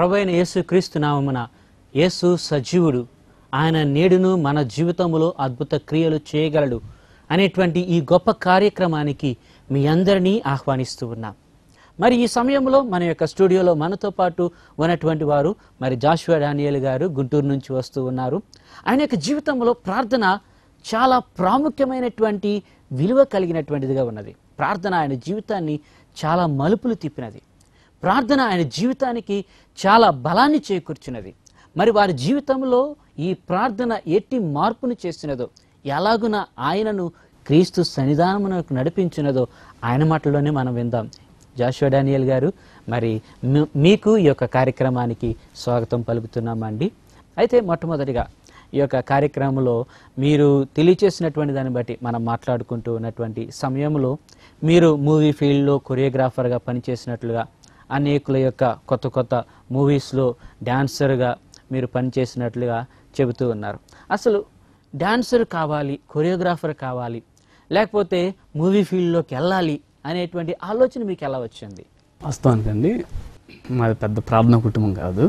ప్రభు అయిన యేసు క్రీస్తు నామమున యేసు సజీవుడు ఆయన నేడును మన జీవితంలో అద్భుత క్రియలు చేయగలడు అనేటువంటి ఈ గొప్ప కార్యక్రమానికి మీ అందరినీ ఆహ్వానిస్తూ ఉన్నాం మరి ఈ సమయంలో మన యొక్క స్టూడియోలో మనతో పాటు ఉన్నటువంటి వారు మరి జాషువా డానియల్ గారు గుంటూరు నుంచి వస్తూ ఉన్నారు ఆయన యొక్క జీవితంలో ప్రార్థన చాలా ప్రాముఖ్యమైనటువంటి విలువ కలిగినటువంటిదిగా ఉన్నది ప్రార్థన ఆయన జీవితాన్ని చాలా మలుపులు తిప్పినది ప్రార్థన ఆయన జీవితానికి చాలా బలాన్ని చేకూర్చినది మరి వారి జీవితంలో ఈ ప్రార్థన ఎట్టి మార్పును చేసినదో ఎలాగున ఆయనను క్రీస్తు సన్నిధానమునకు నడిపించినదో ఆయన మాటల్లోనే మనం విందాం జాషువా డానియల్ గారు మరి మీ- మీకు ఈ యొక్క కార్యక్రమానికి స్వాగతం పలుకుతున్నామండి అయితే మొట్టమొదటిగా ఈ యొక్క కార్యక్రమంలో మీరు తెలియచేసినటువంటి దాన్ని బట్టి మనం మాట్లాడుకుంటూ ఉన్నటువంటి సమయంలో మీరు మూవీ ఫీల్డ్లో కొరియోగ్రాఫర్గా పనిచేసినట్లుగా అనేకుల యొక్క కొత్త కొత్త మూవీస్లో డాన్సర్గా మీరు పనిచేసినట్లుగా చెబుతూ ఉన్నారు అసలు డాన్సర్ కావాలి కొరియోగ్రాఫర్ కావాలి లేకపోతే మూవీ ఫీల్డ్లోకి వెళ్ళాలి అనేటువంటి ఆలోచన మీకు ఎలా వచ్చింది వాస్తవానికండి మాది పెద్ద ప్రార్థన కుటుంబం కాదు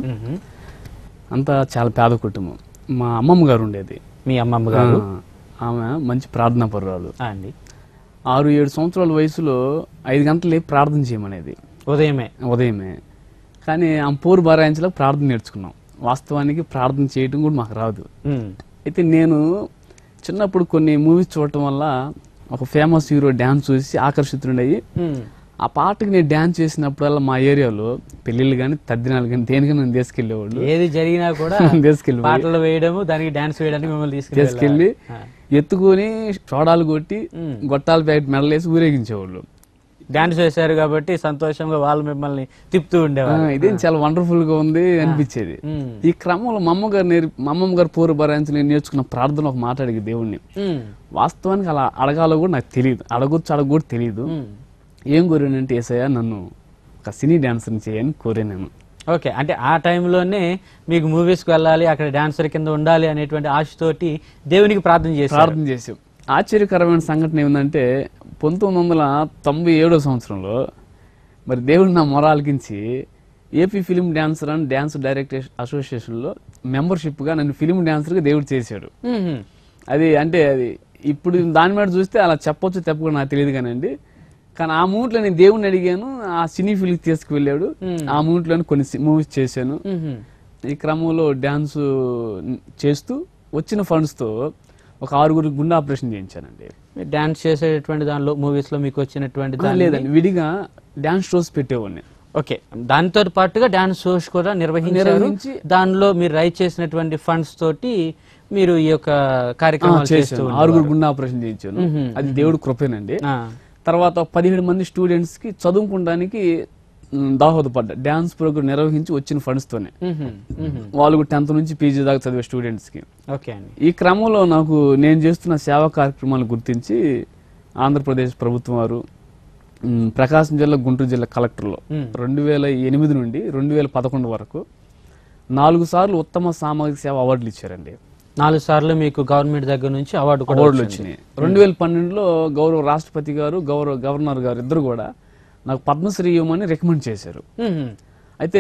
అంతా చాలా పేద కుటుంబం మా అమ్మమ్మ గారు ఉండేది మీ అమ్మమ్మ గారు ఆ, ఆమె మంచి ప్రార్థనా పరురాలు ఆ అండి ఆరు ఏడు సంవత్సరాల వయసులో ఐదు గంటలు లేపి ప్రార్థన చేయమనేది ఉదయమే ఉదయమే కానీ ఆమె పోరు బారాయించలో ప్రార్థన నేర్చుకున్నాం వాస్తవానికి ప్రార్థన చేయటం కూడా మాకు రాదు ఉమ్. అయితే నేను చిన్నప్పుడు కొన్ని మూవీస్ చూడటం వల్ల ఒక ఫేమస్ హీరో డ్యాన్స్ చూసి ఆకర్షితుడయ్యి ఉమ్. ఆ పాటకి నేను డ్యాన్స్ చేసినప్పుడల్లా మా ఏరియాలో పెళ్ళిళ్ళు కానీ తద్దినాలు కానీ దేనికైనా నన్ను తీసుకెళ్లేవాళ్ళు ఏది జరిగినా కూడా తీసుకెళ్ళి పాటలు వేయడము దానికి డాన్స్ వేయడానికి మిమ్మల్ని తీసుకెళ్ళి తీసుకెళ్ళి ఎత్తుకొని చోడాలు కొట్టి ఉమ్. గొట్టాల ప్యాకెట్ మెడలేసి ఊరేగించేవాళ్ళు డాన్స్ వేశారు కాబట్టి సంతోషంగా వాళ్ళు మిమ్మల్ని తిప్పుతూ ఆ, ఉండేవారు ఇదేం చాలా వండర్ఫుల్ గా ఉంది అనిపించేది ఉమ్. ఈ క్రమంలో మా అమ్మగారు నేర్ మా అమ్మమ్మ గారు పూర్వ భరాంచి నేను నేర్చుకున్న ప్రార్థన ఒక మాట అడిగి దేవుణ్ణి ఉమ్. వాస్తవానికి అలా అడగాలో కూడా నాకు తెలియదు అడగొచ్చు అడగ కూడా తెలియదు ఉమ్. ఏం కోరానంటే ఏసయ్య నన్ను ఒక సినీ డాన్సర్ని చేయని కోరాను ఓకే అంటే ఆ టైంలోనే మీకు మూవీస్కి వెళ్ళాలి అక్కడ డాన్సర్ కింద ఉండాలి అనేటువంటి ఆశతోటి దేవునికి ప్రార్థన చేశారు ప్రార్థన చేసాం ఆశ్చర్యకరమైన సంఘటన ఏమిటంటే పంతొమ్మిది వందల తొంభై ఏడో సంవత్సరంలో మరి దేవుడు నా మొర ఆలకించి AP film dancer and dance director అసోసియేషన్లో మెంబర్షిప్గా నన్ను ఫిలిం డాన్సర్గా దేవుడు చేశాడు ఉహుం. అది అంటే అది ఇప్పుడు దాని మీద చూస్తే అలా చెప్పొచ్చు చెప్పకుండా నాకు తెలియదు కానండి కానీ ఆ మూమెంట్లో నేను దేవుడిని అడిగాను ఆ సినీ ఫీల్డ్కి తీసుకువెళ్ళాడు ఆ మూమెంట్లో కొన్ని మూవీస్ చేశాను ఉహుం. ఈ క్రమంలో డ్యాన్స్ చేస్తూ వచ్చిన ఫండ్స్తో ఒక ఆరుగురు గుండె ఆపరేషన్ చేయించానండి మీరు డాన్స్ చేసేటువంటి దానిలో మూవీస్ లో మీకు వచ్చినటువంటి ఆ, దాని లేదండి విడిగా డ్యాన్స్ షోస్ పెట్టేవాడిని ఓకే దానితో పాటుగా డాన్స్ షోస్ కూడా నిర్వహించారు నిర్వహించి- దానిలో మీరు రైట్ చేసినటువంటి ఫండ్స్ తోటి మీరు ఈ యొక్క కార్యక్రమాలు చేస్తూ చేశాను ఉండేవారు. ఆరుగురు గుండె ఆపరేషన్ చేయించాను అది దేవుడు కృపేనండి ఆ. తర్వాత పదిహేడు మంది స్టూడెంట్స్ కి చదువుకోవడానికి మ్, దాహోదపడ్డా డ్యాన్స్ ప్రోగ్రామ్ నిర్వహించి వచ్చిన ఫండ్స్ తోనే ఉహుం. ఉహుం. వాళ్ళు టెన్త్ నుంచి పీజీ దాకా చదివే స్టూడెంట్స్ కి ఓకే అండి ఈ క్రమంలో నాకు నేను చేస్తున్న సేవా కార్యక్రమాలు గుర్తించి ఆంధ్రప్రదేశ్ ప్రభుత్వం వారు మ్, ప్రకాశం జిల్లా గుంటూరు జిల్లా కలెక్టర్లో మ్. రెండు వేల ఎనిమిది నుండి రెండు వేల పదకొండు వరకు నాలుగు సార్లు ఉత్తమ సామాజిక సేవ అవార్డులు ఇచ్చారండి నాలుగు సార్లు మీకు గవర్నమెంట్ దగ్గర నుంచి అవార్డు కూడా అవార్డులు వచ్చింది. వచ్చినాయి రెండు వేల పన్నెండులో గౌరవ రాష్ట్రపతి గారు గౌరవ గవర్నర్ గారు ఇద్దరు కూడా నాకు పద్మశ్రీ ఇవ్వమని రికమెండ్ చేశారు ఉహుం. అయితే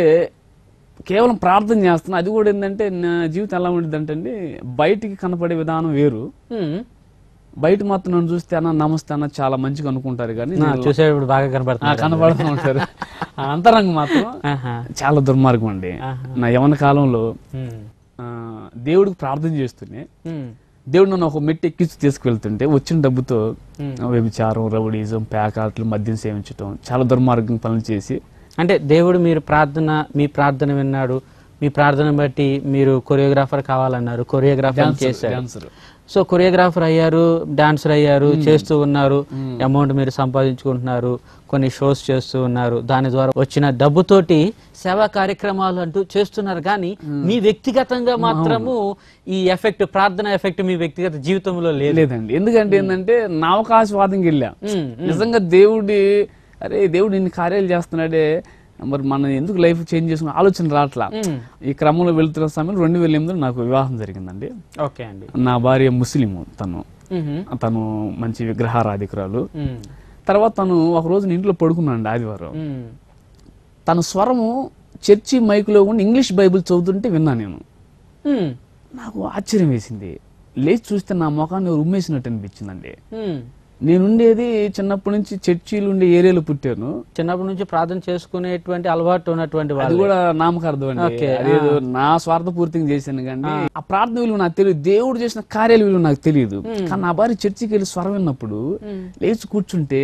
కేవలం ప్రార్థన చేస్తున్నా అది కూడా ఏంటంటే నా జీవితం ఎలా ఉంటుంది అంటే బయటికి కనపడే విధానం వేరు ఉమ్. బయట మాత్రం నన్ను చూస్తే అన్న నమస్తే అన్న చాలా మంచిగా అనుకుంటారు కానీ నా చూసేటప్పుడు బాగా ఆ, కనబడుతుంది కనపడుతూ ఉంటారు ఆ అంతరంగం మాత్రం ఆహా. చాలా దుర్మార్గం అండి ఆహా. నా యవన కాలంలో ఉమ్. ఆ, దేవుడికి ప్రార్థన చేస్తూనే ఉమ్. దేవుడు నన్ను ఒక మెట్టు ఎక్కించి తీసుకువెళ్తుంటే వచ్చిన డబ్బుతో ఉమ్. వ్యభిచారం రౌడీజం పేకాటలు మద్యం సేవించడం చాలా దుర్మార్గం పనులు చేసి అంటే దేవుడు మీరు ప్రార్థన మీ ప్రార్థన విన్నాడు మీ ప్రార్థన బట్టి మీరు కొరియోగ్రాఫర్ కావాలన్నారు కొరియోగ్రాఫర్ చేశారు డాన్సర్ సో కొరియోగ్రాఫర్ అయ్యారు డాన్సర్ అయ్యారు చేస్తూ ఉన్నారు అమౌంట్ మీరు సంపాదించుకుంటున్నారు కొన్ని షోస్ చేస్తూ ఉన్నారు దాని ద్వారా వచ్చిన డబ్బుతోటి సేవా కార్యక్రమాలు అంటూ చేస్తున్నారు కానీ మీ వ్యక్తిగతంగా మాత్రము ఈ ఎఫెక్ట్ ప్రార్థన ఎఫెక్ట్ మీ వ్యక్తిగత జీవితంలో లేదు లేదండి ఎందుకంటే ఏంటంటే నా అవకాశవాదంకి వెళ్ళా ఉమ్, నిజంగా దేవుడి అరే దేవుడు ఇన్ని కార్యాలు చేస్తున్నాడే మరి మనం ఎందుకు లైఫ్ చేంజ్ చేసుకున్న ఆలోచన రావట్లా ఉమ్, ఈ క్రమంలో వెళ్తున్న సమయంలో రెండు వేల ఎనిమిదిలో నాకు వివాహం జరిగిందండి ఓకే అండి నా భార్య ముస్లిం తను ఉహుం, తను మంచి విగ్రహారాధికురాలు ఉమ్, తర్వాత తను ఒక రోజు ఇంట్లో పడుకున్నాడు ఆదివారం ఉమ్, తన స్వరము చర్చి మైకులో కూడా ఇంగ్లీష్ బైబిల్ చదువుతుంటే విన్నా నేను ఉమ్, నాకు ఆశ్చర్యం వేసింది లేచి చూస్తే నా ముఖాన్ని ఎవరు ఉమ్మేసినట్టు అనిపించిందండి ఉమ్. నేనుండేది చిన్నప్పటి నుంచి చర్చీలు ఉండే ఏరియాలో పుట్టాను చిన్నప్పటి నుంచి ప్రార్థన చేసుకునేటువంటి అలవాటు ఉన్నటువంటి అది వాళ్ళు కూడా నామకార్థం అండి ఓకే, అదేదో నా స్వార్థ పూర్తిగా చేశాను కానీ ఆ ప్రార్థన విలువ నాకు తెలియదు దేవుడు చేసిన కార్యాల విలువ నాకు తెలియదు కానీ నా భార్య చర్చికి వెళ్ళి స్వరం విన్నప్పుడు లేచి కూర్చుంటే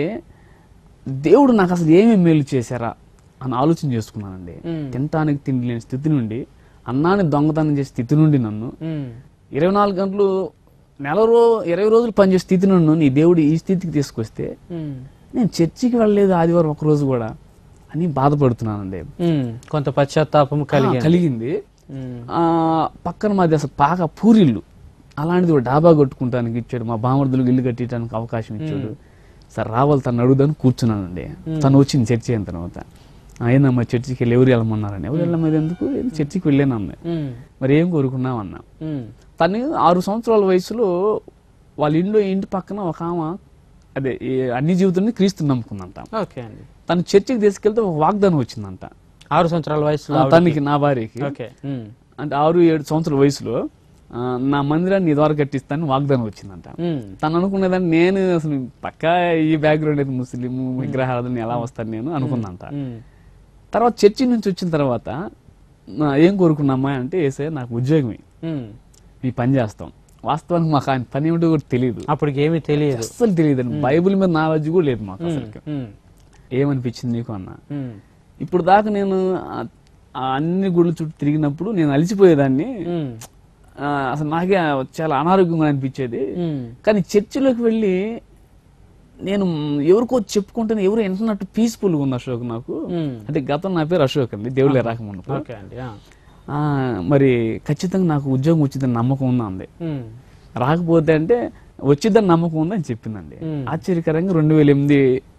దేవుడు నాకు అసలు ఏమేమి మేలు చేశారా అని ఆలోచన చేసుకున్నానండి మ్మ్. తినటానికి తిండి లేని స్థితి నుండి అన్నాన్ని దొంగతనం చేసే స్థితి నుండి నన్ను ఉమ్, ఇరవై నాలుగు గంటలు నెల రో ఇరవై రోజులు పనిచేసే స్థితి నుండి నీ దేవుడు ఈ స్థితికి తీసుకొస్తే ఉమ్, నేను చర్చికి వెళ్ళలేదు ఆదివారం ఒక రోజు కూడా అని బాధపడుతున్నానండి ఉమ్. కొంత పశ్చాత్తాపం కలిగి ఆ, కలిగింది ఆ, పక్కన మాది అసలు పాక పూరిల్లు అలాంటిది ఒక డాబా కొట్టుకుంటానికి ఇచ్చాడు మా బామర్దులకు ఇల్లు కట్టడానికి అవకాశం ఇచ్చాడు సార్ రావాలి తను అడుగుదాని కూర్చున్నానండి తను వచ్చింది చర్చి అయిన తర్వాత "ఆ, ఏందమ్మా చర్చికి వెళ్ళి ఎవరు వెళ్ళమన్నారని ఎవరు వెళ్ళమది ఎందుకు "ఏం చర్చికి వెళ్ళాను అన్న మరి ఏం కోరుకున్నావు అన్న తను ఆరు సంవత్సరాల వయసులో వాళ్ళ ఇంట్లో ఇంటి పక్కన ఒక ఆమె అదే ఈ అన్ని జీవితాన్ని క్రీస్తు నమ్ముకుందంట ఓకే అండి తను చర్చికి తీసుకెళ్తే ఒక వాగ్దానం వచ్చిందంట ఆరు సంవత్సరాల వయసులో ఆ, తనకి నా భార్యకి ఓకే ఉమ్, అంటే ఆరు ఏడు సంవత్సరాల వయసులో ఆ, నా మందిరాన్ని నీ ద్వారా కట్టిస్తాను వాగ్దానం వచ్చిందంట ఉమ్, తను అనుకునేదాన్ని నేను అసలు పక్కా ఈ బ్యాక్గ్రౌండ్ అయితే ముస్లిం విగ్రహారాధన ఎలా వస్తాను నేను అనుకున్నంత ఉమ్, తర్వాత చర్చి నుంచి వచ్చిన తర్వాత నా ఏం కోరుకున్నామా అంటే ఏసే నాకు ఉద్యోగమే ఉమ్. ఈ పని చేస్తాం వాస్తవానికి మాకు ఆయన పని ఏమిటో కూడా తెలియదు అప్పటికి ఏమీ తెలియదు అస్సలు తెలియదు బైబిల్ మీద నాలెడ్జ్ కూడా లేదు మాకు అసలు ఉమ్, ఏమనిపించింది నీకు అన్న ఉమ్, ఇప్పుడు దాకా నేను ఆ- ఆ అన్ని గుళ్ళు చుట్టూ తిరిగినప్పుడు నేను అలసిపోయేదాన్ని ఉమ్, ఆ, అసలు నాకే చాలా అనారోగ్యంగా అనిపించేది ఉమ్, కానీ చర్చిలోకి వెళ్ళి నేను ఎవరికో చెప్పుకుంటాను ఎవరు వింటున్నట్టు పీస్ఫుల్గా ఉంది అశోక్ నాకు ఉమ్. అంటే గతం నా పేరు అశోక్ అండి దేవుళ్ళే రాకముందు ఓకే అండి ఆ. ఆ, మరి ఖచ్చితంగా నాకు ఉద్యోగం వచ్చిందని నమ్మకం ఉందా అంది ఉమ్, రాకపోతే అంటే వచ్చిద్దని నమ్మకం ఉందని చెప్పిందండి మ్మ్. ఆశ్చర్యకరంగా రెండు వేల ఎనిమిది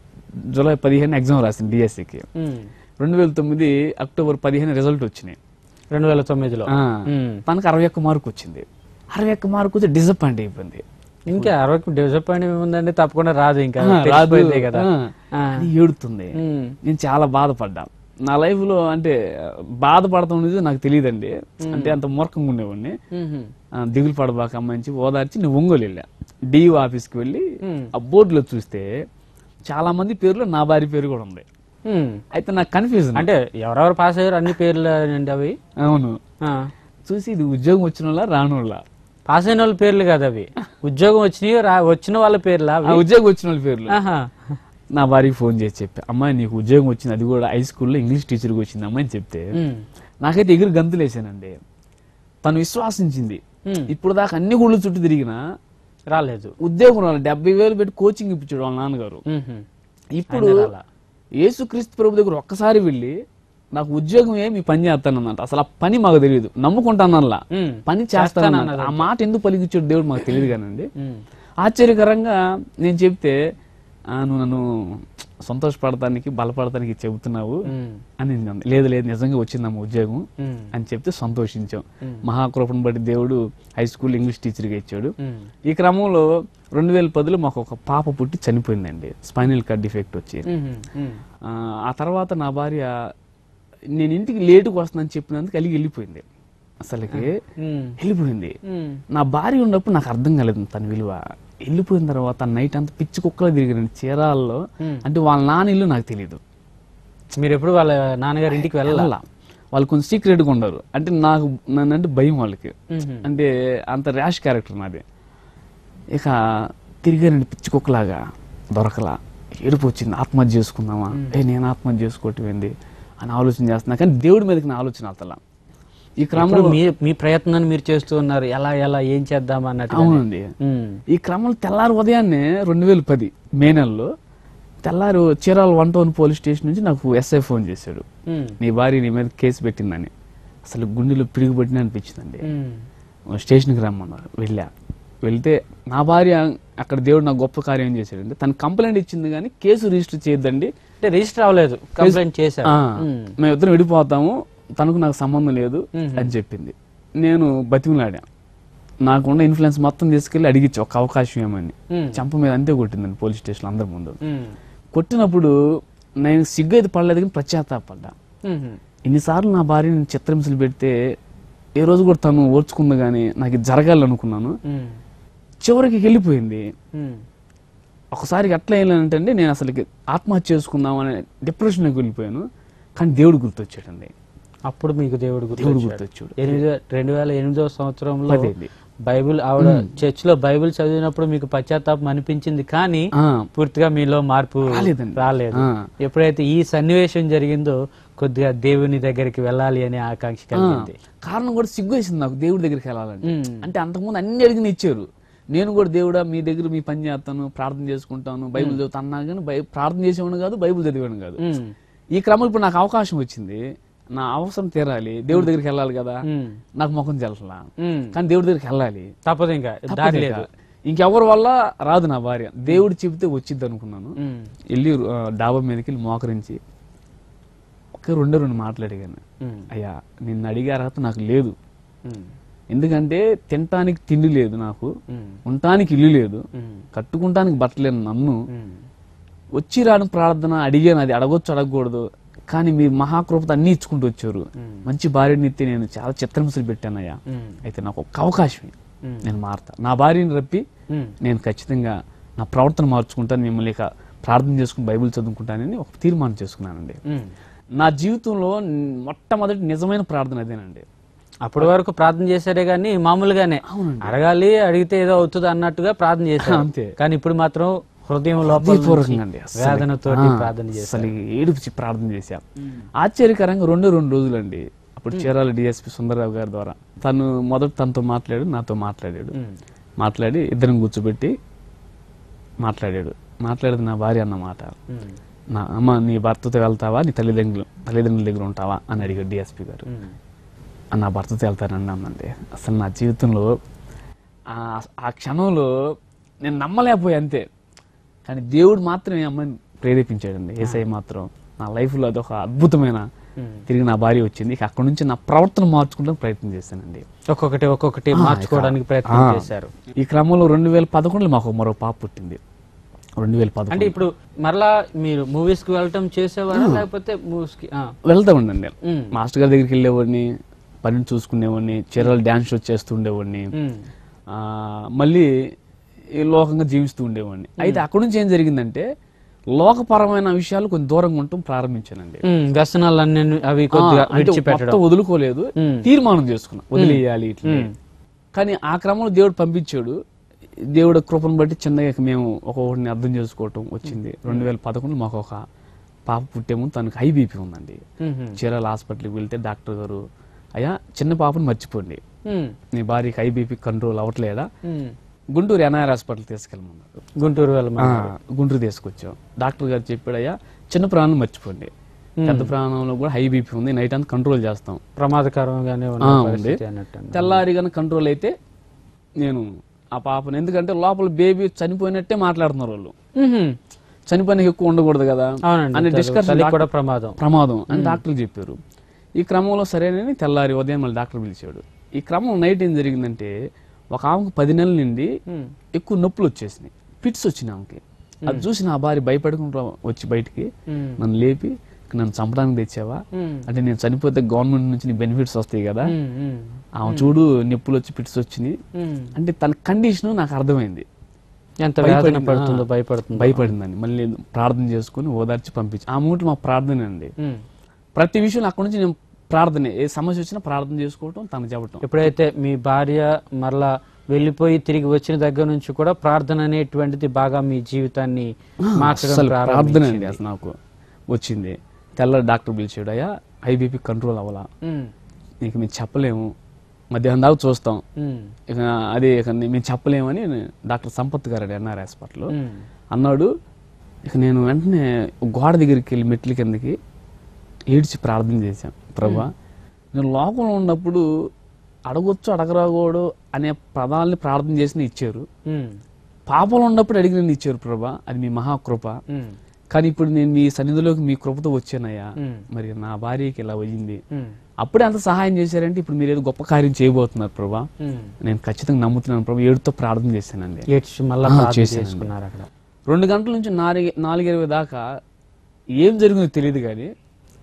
జూలై పదిహేను ఎగ్జామ్ రాసింది డిఎస్సికి ఉమ్. రెండు వేల తొమ్మిది అక్టోబర్ పదిహేను రిజల్ట్ వచ్చినాయి రెండు వేల తొమ్మిదిలో ఆ, ఉమ్. తనకు అరవై ఒక్క మార్కు వచ్చింది అరవై ఒక్క మార్కు వచ్చి డిసప్పాయింట్ అయిపోయింది ఇంకా అరవై డిసప్పాయింట్ ఉందండి తప్పకుండా రాదు ఇంకా ఆ, రాదు తెలిసిపోయిందే కదా ఆ, ఆ. అని ఏడుతుంది ఉమ్, నేను చాలా బాధపడ్డా నా లైఫ్ లో అంటే బాధపడతాం అనేది నాకు తెలియదండి అంటే అంత మూర్ఖంగా ఉండేవాడిని ఉమ్, ఆ, దిగులు పడబాక మంచి ఓదార్చి నేను ఒంగోలు వెళ్ళా డిఓ ఆఫీస్కి వెళ్ళి ఉమ్, ఆ బోర్డులో చూస్తే చాలా మంది పేర్లు నా భార్య పేరు కూడా ఉంది ఉమ్. అయితే నాకు కన్ఫ్యూజన్ అంటే ఎవరెవరు పాస్ అయ్యారు అన్ని పేర్లు అండి అవి అవును ఆ. చూసి ఇది ఉద్యోగం వచ్చిన వాళ్ళ రాని వాళ్ళ పాస్ అయిన వాళ్ళ పేర్లు కదా అవి ఉద్యోగం వచ్చినాయి రా వచ్చిన వాళ్ళ పేర్లా ఆ అవి ఉద్యోగం వచ్చిన వాళ్ళ పేర్లు ఆహా. నా భార్యకి ఫోన్ చేసి చెప్పా అమ్మాయి నీకు ఉద్యోగం వచ్చింది అది కూడా హై స్కూల్లో ఇంగ్లీష్ టీచర్కి వచ్చింది అమ్మాయి అని చెప్తే ఉమ్, నాకైతే ఎగురు గంతులేసానండి తను విశ్వాసించింది ఉమ్. ఇప్పుడు దాకా అన్ని గుళ్ళు చుట్టూ తిరిగినా రాలేదు ఉద్యోగం రాలి డెబ్బై వేలు పెట్టి కోచింగ్ ఇప్పించాడు వాళ్ళ నాన్నగారు ఉహుం. ఇప్పుడు ఆయన రాలా. యేసుక్రీస్తు ప్రభు దగ్గర ఒక్కసారి వెళ్ళి నాకు ఉద్యోగం ఏమి ఈ పని చేస్తానన్నట అసలు ఆ పని మాకు తెలియదు నమ్ముకుంటానల్లా ఉమ్, పని చేస్తానన్నది ఆ మాట ఎందుకు పలికిచ్చాడు దేవుడు మాకు తెలియదు కానండి ఉమ్, ఆశ్చర్యకరంగా నేను చెప్తే "ఆ, నువ్వు నన్ను సంతోషపడటానికి బలపడటానికి చెబుతున్నావు ఉమ్, అని నేను అన్నా. లేదు లేదు నిజంగా వచ్చిందమ్మ ఉద్యోగం ఉమ్, అని చెప్తే సంతోషించాం మహాకృపను బట్టి దేవుడు హై స్కూల్ ఇంగ్లీష్ టీచర్గా ఇచ్చాడు ఉమ్, ఈ క్రమంలో రెండు వేల పదిలో మాకు ఒక పాప పుట్టి చనిపోయిందండి స్పైనల్ కార్డ్ డిఫెక్ట్ వచ్చి ఉమ్, ఉమ్, ఆ, ఆ తర్వాత నా భార్య నేను ఇంటికి లేటుకు వస్తున్నాను చెప్పినందుకు కలిగి వెళ్ళిపోయింది అసలుకి ఉమ్, వెళ్ళిపోయింది ఉమ్, నా భార్య ఉన్నప్పుడు నాకు అర్థం కాలేదు తన విలువ వెళ్ళిపోయిన తర్వాత నైట్ అంతా పిచ్చి కుక్కలు తిరిగిన చీరాల్లో ఉమ్. అంటే వాళ్ళ నాన్న ఇల్లు నాకు తెలియదు మీరు ఎప్పుడు వాళ్ళ నాన్నగారి ఇంటికి వెళ్ళాలా వెళ్ళాల వాళ్ళు కొంచెం సీక్రెట్గా ఉండరు అంటే నాకు నన్ను అంటే భయం వాళ్ళకి ఉహుం. అంటే అంత ర్యాష్ క్యారెక్టర్ నాది ఇక తిరిగానండి పిచ్చి కుక్కలాగా దొరకలా ఏడుపు వచ్చింది ఆత్మహత్య చేసుకుందామా ఏ నేను ఆత్మహత్య చేసుకోవటం ఏంది అని ఆలోచన చేస్తున్నా కానీ దేవుడి మీదకి నా ఆలోచన అతలా ఈ ఇప్పుడు క్రమంలో మీ మీ ప్రయత్నాన్ని మీరు చేస్తూ ఉన్నారు ఎలా ఎలా ఏం చేద్దాం అన్నట్టు అవునండి ఈ క్రమంలో తెల్లారి ఉదయాన్నే రెండు వేల పది మే నెలలో తెల్లారి Chirala one town police station నుంచి నాకు ఎస్ఐ ఫోన్ చేశాడు నీ భార్య నీ మీద కేసు పెట్టిందని అసలు గుండెలో పిడుగుపట్టిన అనిపించిందండి స్టేషన్కి రమ్మన్నారు వెళ్ళా వెళ్తే నా భార్య అక్కడ దేవుడు నాకు గొప్ప కార్యం చేశాడండి తను కంప్లైంట్ ఇచ్చింది కానీ కేసు రిజిస్టర్ చేయొద్దండి అంటే రిజిస్టర్ అవ్వలేదు కంప్లైంట్ చేశారు ఆ, ఉమ్. మేము ఇద్దరం విడిపోతాము తనకు నాకు సంబంధం లేదు మ్మ్. అని చెప్పింది నేను బతిమలాడా నాకున్న ఇన్ఫ్లుయెన్స్ మొత్తం తీసుకెళ్లి అడిగిచ్చు ఒక అవకాశం ఏమని ఉమ్. చంప మీద అంతే కొట్టిందండి పోలీస్ స్టేషన్ అందరి ముందు ఉమ్. కొట్టినప్పుడు నేను సిగ్గు అయితే పడలేదు కానీ పశ్చాత్తాపడ్డా ఉమ్. ఎన్నిసార్లు నా భార్యని చిత్రహింసలు పెడితే ఏ రోజు కూడా తను ఓర్చుకుంది కానీ నాకు ఇది జరగాలనుకున్నాను ఉమ్, చివరికి వెళ్ళిపోయింది ఉమ్, ఒకసారి ఎట్లా వెళ్ళానంటే అండి నేను అసలు ఆత్మహత్య చేసుకుందాం అనే డిప్రెషన్కి వెళ్ళిపోయాను కానీ దేవుడు గుర్తొచ్చాడండి అప్పుడు మీకు దేవుడు దేవుడు గుర్తు గుర్తొచ్చాడు ఎనిమిది రెండు వేల ఎనిమిదో సంవత్సరంలో పదేంది. బైబిల్ ఆవిడ చర్చ్ లో బైబిల్ చదివినప్పుడు మీకు పశ్చాత్తాపం అనిపించింది కానీ ఆ, పూర్తిగా మీలో మార్పు రాలేదండి. రాలేదు ఆ. ఎప్పుడైతే ఈ సన్నివేశం జరిగిందో కొద్దిగా దేవుని దగ్గరికి వెళ్ళాలి అనే ఆకాంక్ష ఆ, కలిగింది కారణం కూడా సిగ్గు వేసింది నాకు దేవుడి దగ్గరికి వెళ్ళాలంటే ఉమ్, అంటే అంతకుముందు అన్ని అడిగిన ఇచ్చారు నేను కూడా దేవుడా మీ దగ్గర మీ పని చేస్తాను ప్రార్థన చేసుకుంటాను బైబిల్ చదువుతాను అన్నా కానీ బై ప్రార్థన చేసేవాడు కాదు బైబిల్ చదివాడు కాదు ఉమ్, ఈ క్రమంలో ఇప్పుడు నాకు అవకాశం వచ్చింది నా అవసరం తీరాలి దేవుడి దగ్గరికి వెళ్ళాలి కదా ఉమ్, నాకు ముఖం తెలసలా ఉమ్. కానీ దేవుడి దగ్గరికి వెళ్ళాలి తప్పదు ఇంకా దారి తప్పదు లేదు ఇక. ఇంకెవరి వల్ల రాదు నా భార్య దేవుడు చెబితే వచ్చింది అనుకున్నాను ఉమ్, వెళ్ళి ఆ, డాబా మీదకి వెళ్ళి మోకరించి ఒక రెండే రెండు మాటలు అడిగాను ఉమ్, అయ్యా నిన్ను అడిగే అర్హత నాకు లేదు ఉమ్, ఎందుకంటే తినటానికి తిండి లేదు నాకు ఉమ్, ఉండటానికి ఇల్లు లేదు ఉమ్, కట్టుకుంటానికి బట్టలేను నన్ను ఉమ్, వచ్చి రాని ప్రార్థన అడిగాను అది అడగొచ్చు అడగకూడదు కానీ మీ మహాకృపత అన్ని ఇచ్చుకుంటూ వచ్చారు ఉమ్, మంచి భార్యని ఎత్తి నేను చాలా చిత్రహింసలు పెట్టానయ్యా ఉమ్, అయితే నాకు ఒక అవకాశం ఇవ్వు. ఉమ్, నేను మారుతా నా భార్యని రప్పి ఉమ్, నేను ఖచ్చితంగా నా ప్రవర్తన మార్చుకుంటాను మిమ్మల్ని ఇక ప్రార్థన చేసుకుని బైబిల్ చదువుకుంటానని ఒక తీర్మానం చేసుకున్నానండి ఉమ్. నా జీవితంలో మొట్టమొదటి నిజమైన ప్రార్థన అదేనండి అప్పటి వరకు ప్రార్థన చేశారే గానీ మామూలుగానే అవునండి అడగాలి అడిగితే ఏదో అవుతుంది అన్నట్టుగా ప్రార్థన చేశారు అంతే. కానీ ఇప్పుడు మాత్రం హృదయం లోపల నుంచి హృదయపూర్వకంగా అండి అస్సలు. వేదనతోటి ఆ, ప్రార్థన చేశారు అసలు ఏడుపు ప్రార్థన చేశా ఆశ్చర్యకరంగా రెండే రెండు రోజులండి అప్పుడు చీరాల డిఎస్పి సుందరరావు గారి ద్వారా తను మొదట తనతో మాట్లాడు నాతో మాట్లాడాడు ఉమ్, మాట్లాడి ఇద్దరం కూర్చోబెట్టి మాట్లాడాడు మాట్లాడేది నా భార్య అన్నమాట ఉమ్, నా అమ్మ నీ భర్తతో వెళ్తావా నీ తల్లిదండ్రులు తల్లిదండ్రుల దగ్గర ఉంటావా అని అడిగాడు డిఎస్పి గారు ఉమ్, "ఆ, నా భర్తతో వెళ్తానండి అన్నండి అసలు నా జీవితంలో ఆ- ఆ క్షణంలో నేను నమ్మలేకపోయా అంతే కానీ దేవుడు మాత్రమే అమ్మని ప్రేరేపించాడండి ఏసఐ మాత్రం నా లైఫ్లో అదొక అద్భుతమైన ఉమ్. తిరిగి నా భార్య వచ్చింది ఇక అక్కడ నుంచి నా ప్రవర్తన మార్చుకోవడానికి ప్రయత్నం చేశానండి ఒక్కొక్కటి ఒక్కొక్కటి ఆ, మార్చుకోవడానికి ఇక- ప్రయత్నం ఆ. చేశారు ఈ క్రమంలో రెండు వేల పదకొండులో మాకు మరో పాప పుట్టింది రెండు వేల అంటే పదకొండు ఇప్పుడు మరలా మీరు మూవీస్ కి వెళ్ళటం చేసేవారా లేకపోతే మూవీస్ కి ఆ, వెళ్తా ఉండండి ఉమ్, మాస్టర్ గారి దగ్గరికి వెళ్ళేవాడిని పనిని చూసుకునేవాడిని చీరలు డ్యాన్స్ షో చేస్తూ ఉండేవాడిని ఉమ్, ఆ, మళ్ళీ ఈ లోకంగా జీవిస్తూ ఉండేవాడిని అయితే అక్కడ నుంచి ఏం జరిగిందంటే లోకపరమైన విషయాలు కొంచెం దూరంగా ఉండటం ప్రారంభించానండి ఉమ్, వ్యసనాలన్నీ అవి కొద్దిగా ఆ, అంటే విడిచిపెట్టడం మొత్తం వదులుకోలేదు ఉమ్. తీర్మానం చేసుకున్నా వదిలేయాలి ఇట్లా ఉమ్. కానీ ఆ క్రమంలో దేవుడు పంపించాడు దేవుడు కృపను బట్టి చిన్నగా ఇక మేము ఒక్కొక్కటిని అర్థం చేసుకోవటం వచ్చింది రెండు వేల పదకొండులో మాకు ఒక పాప పుట్టే ముందు తనకు హై బీపీ ఉందండి ఉమ్, చీరాల హాస్పిటల్కి వెళ్తే డాక్టర్ గారు అయ్యా చిన్న పాపను మర్చిపోండి ఉమ్, నీ భార్యకి హై బీపీ కంట్రోల్ అవ్వట్లేదా ఉమ్. గుంటూరు ఎన్ఐఆర్ హాస్పిటల్ తీసుకెళ్ళమన్నారు గుంటూరు వెళ్ళమని ఆ, గుంటూరు తీసుకొచ్చాం డాక్టర్ గారు చెప్పాడయ్యా చిన్న ప్రాణం మర్చిపోండి పెద్ద ప్రాణంలో కూడా హై బీపీ ఉంది నైట్ అంతా కంట్రోల్ చేస్తాం ప్రమాదకరంగానే ఉన్న ఆ, ఉంది. పరిస్థితి అన్నట్టు అన్న. తెల్లారి కనుక కంట్రోల్ అయితే నేను ఆ పాపను ఎందుకంటే లోపల బేబీ చనిపోయినట్టే మాట్లాడుతున్నారు వాళ్ళు ఉహుం. చనిపోయిన ఎక్కువ ఉండకూడదు కదా అవునండి అని తల్లి- డిస్కషన్ తల్లికి కూడా ప్రమాదం ప్రమాదం అని డాక్టర్లు చెప్పారు ఈ క్రమంలో సరేనని తెల్లారి ఉదయం మళ్ళీ డాక్టర్ పిలిచాడు ఈ క్రమం నైట్ ఏం జరిగిందంటే ఒక ఆమెకు పది నెలల నుండి ఉమ్, ఎక్కువ నొప్పులు వచ్చేసినాయి పిట్స్ వచ్చినాయి ఆమెకి అది చూసి నా భార్య భయపడుకుంటూ వచ్చి బయటికి ఉమ్, నన్ను లేపి నన్ను చంపడానికి తెచ్చావా ఉమ్, అంటే నేను చనిపోతే గవర్నమెంట్ నుంచి నీ బెనిఫిట్స్ వస్తాయి కదా ఉమ్, ఉమ్, ఆమె చూడు నొప్పులు వచ్చి పిట్స్ వచ్చినాయి ఉమ్. అంటే తన కండిషన్ నాకు అర్థమైంది ఎంత వేదన భయపడింది. పడుతుందో ఆ. భయపడుతుందో భయపడిందండి మళ్ళీ ప్రార్థన చేసుకుని ఓదార్చి పంపించి ఆ మూట మా ప్రార్థన అండి ఉమ్. ప్రతి విషయం అక్కడ నుంచి నేను ప్రార్థన ఏ సమస్య వచ్చినా ప్రార్థన చేసుకోవటం తను చెప్పటం ఎప్పుడైతే మీ భార్య మరలా వెళ్ళిపోయి తిరిగి వచ్చిన దగ్గర నుంచి కూడా ప్రార్థన అనేటువంటిది బాగా మీ జీవితాన్ని మార్చడం అసలు ప్రార్థన అండి ప్రారంభించింది. అసలు నాకు వచ్చింది తెల్ల డాక్టర్ పిలిచాడు అయ్యా ఐబీపీ కంట్రోల్ అవ్వాలా ఉమ్, నీకు మేము చెప్పలేము మధ్యాహ్నం దాకా చూస్తాం ఉమ్, ఇక అదే ఇక నే- మేము చెప్పలేమని డాక్టర్ సంపత్ గారు ఎన్ఆర్ హాస్పిటల్లో ఉమ్, అన్నాడు ఇక నేను వెంటనే గోడ దగ్గరికి వెళ్ళి మెట్ల కిందకి ఏడ్చి ప్రార్థన చేశాను ప్రభా నేను లోకంలో ఉన్నప్పుడు అడగొచ్చు అడగరాకూడదు అనే పదాలని ప్రార్థన చేసి ఇచ్చారు ఉమ్, పాపంలో ఉన్నప్పుడు అడిగిన ఇచ్చారు ప్రభా అది మీ మహాకృప ఉమ్, కానీ ఇప్పుడు నేను మీ సన్నిధిలోకి మీ కృపతో వచ్చానయ్యా ఉమ్, మరి నా భార్యకి ఇలా అయ్యింది ఉమ్, అప్పుడే అంత సహాయం చేశారంటే ఇప్పుడు మీరు ఏదో గొప్ప కార్యం చేయబోతున్నారు ప్రభా ఉమ్. నేను ఖచ్చితంగా నమ్ముతున్నాను ప్రభా ఏడుతో ప్రార్థన చేశానండి ఏడ్చి మళ్ళా ఆ, ప్రార్థన చేశానండి. చేసుకున్నారు అక్కడ రెండు గంటల నుంచి నాలుగు నాలుగు ఇరవై దాకా ఏం జరిగిందో తెలియదు కానీ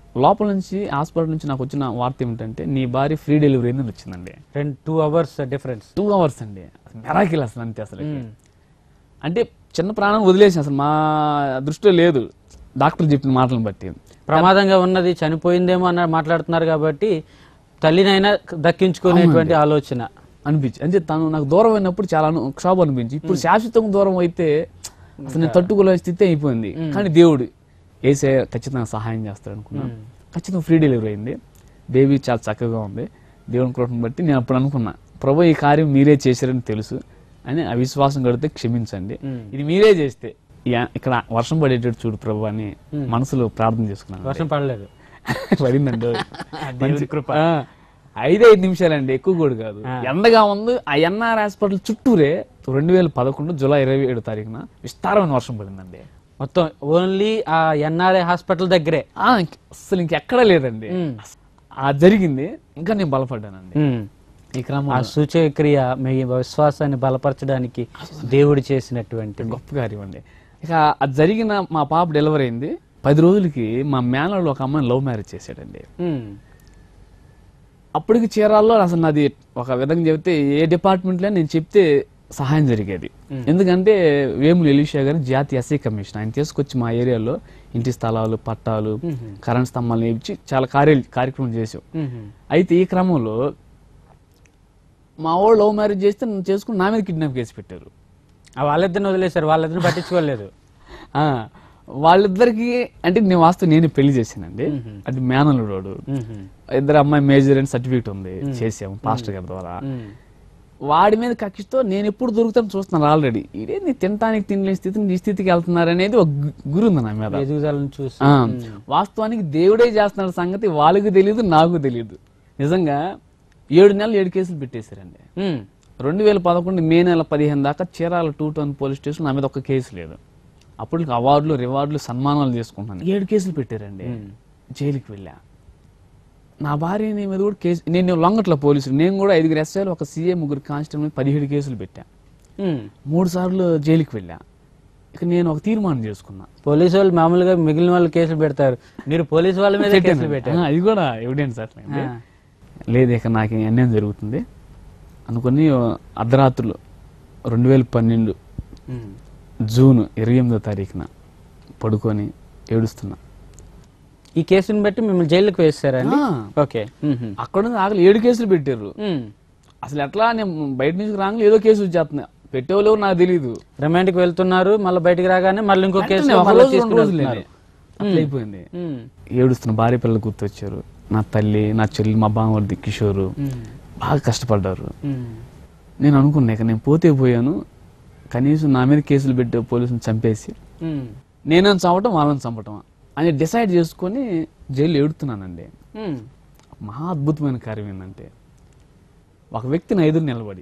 లోపల నుంచి హాస్పిటల్ నుంచి నాకు వచ్చిన వార్త ఏమిటంటే నీ భార్య ఫ్రీ డెలివరీ అని వచ్చిందండి రెండు two hours difference two hours అండి మెరాకిల్ అసలు అంతే అసలు అంటే చిన్న ప్రాణం వదిలేసి అసలు మా దృష్టిలో లేదు డాక్టర్ చెప్పిన మాటలను బట్టి ప్రమాదంగా ఉన్నది చనిపోయిందేమో అన్న మాట్లాడుతున్నారు కాబట్టి తల్లినైనా దక్కించుకునేటువంటి ఆలోచన అనిపించి అంటే తను నాకు దూరం అయినప్పుడు చాలా అను- క్షోభ అనిపించి ఇప్పుడు శాశ్వతంగా దూరం అయితే అసలు నేను తట్టుకోలే స్థితి అయిపోయింది కానీ దేవుడు ఏసే ఖచ్చితంగా సహాయం చేస్తాడు అనుకున్నాను ఖచ్చితంగా ఫ్రీ డెలివరీ అయింది బేబీ చాలా చక్కగా ఉంది దేవుని కృపను బట్టి నేను అప్పుడు అనుకున్నా ప్రభు ఈ కార్యం మీరే చేశారని తెలుసు అని అవిశ్వాసం కడితే క్షమించండి మ్మ్. ఇది మీరే చేస్తే ఇయ- ఇక్కడ వర్షం పడేటట్టు చూడు ప్రభు అని మనసులో ప్రార్థన చేసుకున్నాను వర్షం పడలేదు పడిందండి దేవుని కృప. ఆ, ఐదు ఐదు నిమిషాలండి ఎక్కువ కూడా కాదు ఎండగా ఉంది ఆ ఎన్ఆర్ హాస్పిటల్ చుట్టూరే రెండు వేల పదకొండు జూలై ఇరవై ఏడు తారీఖున విస్తారమైన వర్షం పడిందండి మొత్తం ఓన్లీ ఆ ఎన్ఆర్ఐ హాస్పిటల్ దగ్గరే ఆ, ఇంక- అసలు ఇంకెక్కడా లేదండి మ్మ్. ఆ జరిగింది ఇంకా నేను బలపడ్డానండి ఉమ్. ఈ క్రమం ఆ సూచక్రియ మీ విశ్వాసాన్ని బలపరచడానికి దేవుడు చేసినటువంటి గొప్ప కార్యం అండి ఇక అది జరిగిన మా పాప డెలివరీ అయింది పది రోజులకి మా మేనల్లో ఒక అమ్మాయిని లవ్ మ్యారేజ్ చేశాడండి ఉమ్. అప్పటికి చీరాల్లో అసలు నాది ఒక విధంగా చెబితే ఏ డిపార్ట్మెంట్లో నేను చెప్తే సహాయం జరిగేది ఎందుకంటే వేములు ఎలీషా గారు జాతీయ ఎస్సీ కమిషన్ ఆయన తీసుకొచ్చి మా ఏరియాలో ఇంటి స్థలాలు పట్టాలు కరెంట్ స్తంభాలు నేర్చి చాలా కార్య కార్యక్రమం చేసాం ఉమ్. అయితే ఈ క్రమంలో మా వాళ్ళు లవ్ మ్యారేజ్ చేస్తే నన్ను చేసుకుని నా మీద కిడ్నాప్ కేసు పెట్టారు ఆ వాళ్ళిద్దరిని వదిలేశారు వాళ్ళిద్దరిని పట్టించుకోలేదు ఆ, వాళ్ళిద్దరికి అంటే నేను వాస్తవం నేను పెళ్లి చేశానండి అది మేనలుడు ఉమ్. ఇద్దరు అమ్మాయి మేజర్ అని సర్టిఫికేట్ ఉంది చేసాము పాస్టర్ గారి ద్వారా ఉమ్. వాడి మీద కక్షితో నేను ఎప్పుడు దొరుకుతాను చూస్తున్నాను ఆల్రెడీ ఇదే నీ తినటానికి తినలేని స్థితి ఈ స్థితికి వెళ్తున్నారు అనేది ఒక గు- గురి ఉంది నా మీద ఎదుగుదలను చూసి ఆ, వాస్తవానికి దేవుడే చేస్తున్న సంగతి వాళ్ళకి తెలియదు నాకు తెలియదు నిజంగా ఏడు నెలలు ఏడు కేసులు పెట్టేశారండి ఉమ్. రెండు వేల పదకొండు మే నెల పదిహేను దాకా Chirala two town police station నా మీద ఒక కేసు లేదు అప్పుడు అవార్డులు రివార్డులు సన్మానాలు చేసుకుంటున్నాను ఏడు కేసులు పెట్టారండి జైలుకి వెళ్ళా నా భార్య నీ మీద కూడా కేసు నేను లొంగట్ల పోలీసులు నేను కూడా ఐదుగురు ఎస్ఐలు ఒక సీఏ ముగ్గురు కానిస్టేబుల్ పదిహేడు కేసులు పెట్టా ఉమ్. మూడు సార్లు జైలుకి వెళ్ళా ఇక నేను ఒక తీర్మానం చేసుకున్నా పోలీసు వాళ్ళు మామూలుగా మిగిలిన వాళ్ళు కేసులు పెడతారు మీరు పోలీసు వాళ్ళ మీద కేసులు పెట్టారు ఆ, అది కూడా ఎవిడెన్స్ అట్లా ఆ. లేదు ఇక నాకు ఈ అన్యాయం జరుగుతుంది అనుకుని అర్ధరాత్రులు రెండు వేల పన్నెండు ఉమ్. జూన్ ఇరవై ఎనిమిదో తారీఖున పడుకొని ఏడుస్తున్నా ఈ కేసుని బట్టి మిమ్మల్ని జైలుకి వేస్తారండి ఆ, ఓకే ఉహుం. అక్కడ నుంచి ఆకలి ఏడు కేసులు పెట్టారు ఉమ్. అసలు ఎట్లా నేను బయట నుంచి రాగానే ఏదో కేసు వచ్చేస్తున్నా పెట్టేవాళ్ళు ఎవరు నాకు తెలియదు రిమాండ్కి వెళ్తున్నారు మళ్ళీ బయటికి రాగానే మళ్ళీ ఇంకో కేసు వెంటనే ఒక మళ్ళీ రోజు, రెండు తీసుకుని రోజులేనే. వెళ్తున్నారు. అట్లా అయిపోయింది ఉమ్. ఏడుస్తున్న భార్య పిల్లలు గుర్తొచ్చారు నా తల్లి నా చెల్లి మా బామ్మది కిషోరు ఉమ్. బాగా కష్టపడ్డారు ఉమ్. నేను అనుకున్నా ఇక నేను పోతే పోయాను కనీసం నా మీద కేసులు పెట్టే పోలీసుని చంపేసి ఉమ్. నేనని చంపటం వాళ్ళని చంపటం అని డిసైడ్ చేసుకొని జైలు ఏడుతున్నానండి ఉమ్. మహా అద్భుతమైన కార్యం ఏంటంటే ఒక వ్యక్తిని ఎదురు నిలబడి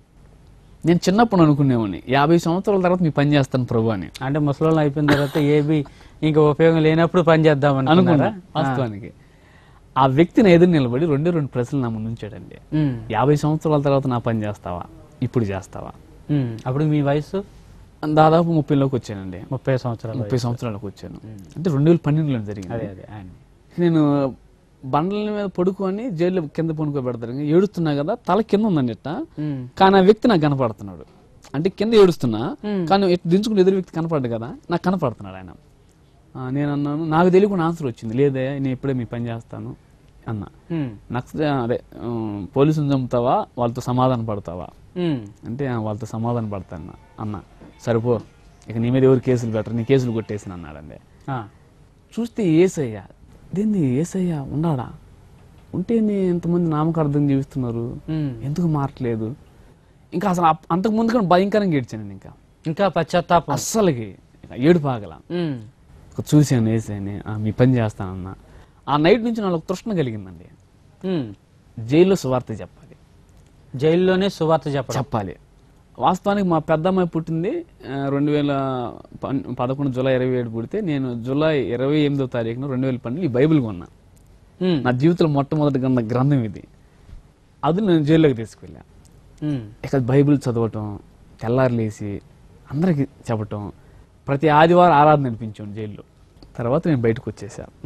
నేను చిన్నప్పుడు అనుకునేవాడిని యాభై సంవత్సరాల తర్వాత మీ పని చేస్తాను ప్రభు అని అంటే ముసలోళ్ళు అయిపోయిన తర్వాత ఏబి ఇంకా ఉపయోగం లేనప్పుడు పని చేద్దాం అనుకున్నా అనుకున్నారా వాస్తవానికి ఆ వ్యక్తిని ఎదురు నిలబడి రెండే రెండు ప్రశ్నలు నా ముందు ఉంచాడండి ఉమ్. యాభై సంవత్సరాల తర్వాత నా పని చేస్తావా ఇప్పుడు చేస్తావా ఉమ్. అప్పుడు మీ వయసు దాదాపు ముప్పైలోకి వచ్చానండి ముప్పై సంవత్సరాలు ముప్పై సంవత్సరాలకు వచ్చాను అంటే రెండు వేల పన్నెండులో జరిగింది అదే అదే ఆయన. నేను బండల మీద పడుకొని జైల్లో కింద పడుకోబెడతారు ఇంకా ఏడుస్తున్నా కదా తల కింద ఉందండి ఇట్ట ఉమ్. కానీ ఆ వ్యక్తి నాకు కనపడుతున్నాడు అంటే కింద ఏడుస్తున్నా కానీ ఇట్లా దించుకుని ఎదురు వ్యక్తి కనపడ్డు కదా నాకు కనపడుతున్నాడు ఆయన ఆ, నేను అన్నాను నాకు తెలియకుండా ఆన్సర్ వచ్చింది లేదే నేను ఇప్పుడే మీ పని చేస్తాను అన్నా ఉమ్. నాకు అదే ఉమ్, పోలీసుని చంపుతావా వాళ్ళతో సమాధాన పడతావా ఉమ్. అంటే "ఆ, వాళ్ళతో సమాధాన పడతాను అన్న సరిపో ఇక నీ మీద ఎవరు కేసులు పెట్టరు నీ కేసులు కొట్టేసిన అన్నాడండి ఆ. చూస్తే ఏసయ్య దేన్ని ఏసయ్య ఉన్నాడా ఉంటే నీ ఎంతమంది నామకార్థం జీవిస్తున్నారు ఉమ్. ఎందుకు మారట్లేదు ఇంకా అసలు అప్- అంతకు ముందు కూడా భయంకరంగా ఏడ్చాను ఇంకా ఇంకా పశ్చాత్తాపం అస్సలకి ఇక ఏడు పాగల ఉమ్. ఒక చూశాను ఏసయ్యని "ఆ, మీ పని చేస్తానన్న ఆ నైట్ నుంచి నాకు తృష్ణ కలిగిందండి ఉమ్. జైల్లో సువార్త చెప్పాలి జైల్లోనే సువార్త చెప్పడం చెప్పాలి వాస్తవానికి మా పెద్దమ్మాయి పుట్టింది ఆ, రెండు వేల పన్- పదకొండు జూలై ఇరవై ఏడు పుడితే నేను జూలై ఇరవై ఎనిమిదో తారీఖున రెండు వేల పన్నెండు ఈ బైబిల్ కొన్నా ఉమ్. నా జీవితంలో మొట్టమొదటి గ్రంథ గ్రంథం ఇది అది నేను జైల్లోకి తీసుకెళ్ళా ఉమ్. ఇక బైబిల్ చదవటం తెల్లారు లేసి అందరికి చెప్పటం ప్రతి ఆదివారం ఆరాధన అనిపించాను జైల్లో తర్వాత నేను బయటకు వచ్చేసా ఉమ్.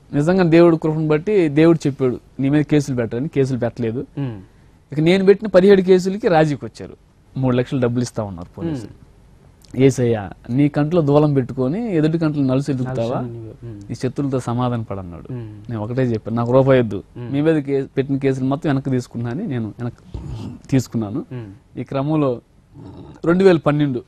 నిజంగా దేవుడు కృపను బట్టి దేవుడు చెప్పాడు నీ మీద కేసులు పెట్టని కేసులు పెట్టలేదు ఉమ్. ఇక నేను పెట్టిన పదిహేడు కేసులకి రాజీకి వచ్చారు మూడు లక్షలు డబ్బులు ఇస్తా ఉన్నారు పోలీసులు ఏసయ్య నీ కంట్లో దూలం పెట్టుకొని ఎదుటి కంట్లో నలుసు ఎదుగుతావా ఉమ్. ఈ శత్రులతో సమాధాన పడన్నాడు ఉమ్. నేను ఒకటే చెప్పాను నాకు రూపాయి వద్దు మీ మీద కే- పెట్టిన కేసులు మొత్తం వెనక్కి తీసుకున్నా అని నేను వెనక్కి తీసుకున్నాను ఉమ్. ఈ క్రమంలో రెండు వేల పన్నెండు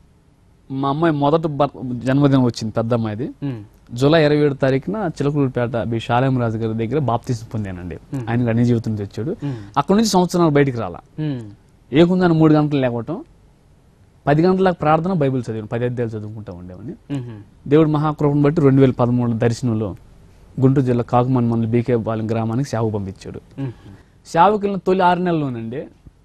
మా అమ్మాయి మొదట బర్- జన్మదినం వచ్చింది పెద్ద అమ్మాయిది ఉమ్. జూలై ఇరవై ఏడు తారీఖున చిలకలూరుపేట బి శాలేం రాజు గారి దగ్గర బాప్తీసం పొందానండి ఆయన అన్ని జీవితం తెచ్చాడు ఉమ్. అక్కడ నుంచి సంవత్సరాలు బయటికి రాలా ఉమ్. ఏకుందని మూడు గంటలు లేకపోవటం పది గంటలకు ప్రార్థన బైబిల్ చదివాను పది అధ్యాయాలు చదువుకుంటా ఉండేవని ఉమ్. దేవుడు మహాకృపను బట్టి రెండు వేల పదమూడు దర్శనంలో గుంటూరు జిల్లా కాకుమన్ మండలి బీకే పాలెం గ్రామానికి సేవ పంపించాడు ఉమ్. సేవకి వెళ్ళిన తొలి ఆరు నెలల్లోనండి